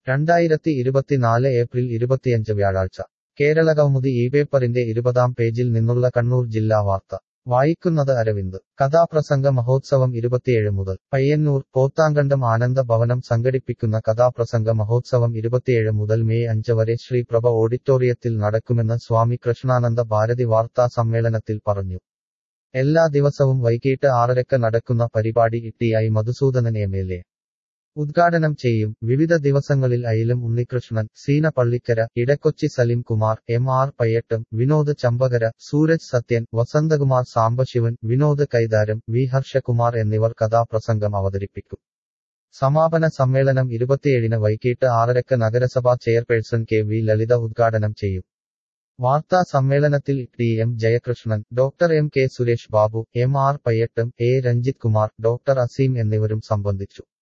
രണ്ടായിരത്തി ഇരുപത്തിനാല് ഏപ്രിൽ ഇരുപത്തിയഞ്ച് വ്യാഴാഴ്ച കേരളകൗമുദി ഈ പേപ്പറിന്റെ ഇരുപതാം പേജിൽ നിന്നുള്ള കണ്ണൂർ ജില്ലാ വാർത്ത വായിക്കുന്നത് അരവിന്ദ് കഥാപ്രസംഗ മഹോത്സവം ഇരുപത്തിയേഴ് മുതൽ പയ്യന്നൂർ പോത്താങ്കണ്ടം ആനന്ദ ഭവനം സംഘടിപ്പിക്കുന്ന കഥാപ്രസംഗ മഹോത്സവം ഇരുപത്തിയേഴ് മുതൽ മെയ് അഞ്ച് വരെ ശ്രീപ്രഭ ഓഡിറ്റോറിയത്തിൽ നടക്കുമെന്ന് സ്വാമി കൃഷ്ണാനന്ദ ഭാരതി വാർത്താ സമ്മേളനത്തിൽ പറഞ്ഞു എല്ലാ ദിവസവും വൈകിട്ട് ആറരക്ക് നടക്കുന്ന പരിപാടി T I Madhusoodanan M L A ഉദ്ഘാടനം ചെയ്യും വിവിധ ദിവസങ്ങളിൽ അയിലും Unnikrishnan Seena Pallikkara Edakochi Salim Kumar M R Payyattam Vinod Champakara Sooraj Sathyan Vasanthakumar Sambasivan Vinod Kaitharam V Harshakumar എന്നിവർ കഥാപ്രസംഗം അവതരിപ്പിക്കും സമാപന സമ്മേളനം ഇരുപത്തിയേഴിന് വൈകിട്ട് ആറരക്ക് നഗരസഭാ ചെയർപേഴ്സൺ കെ വി ലളിത ഉദ്ഘാടനം ചെയ്യും വാർത്താ സമ്മേളനത്തിൽ T M Jayakrishnan doctor M K Suresh Babu M R Payyattam A Ranjith Kumar doctor Azeem എന്നിവരും സംബന്ധിച്ചു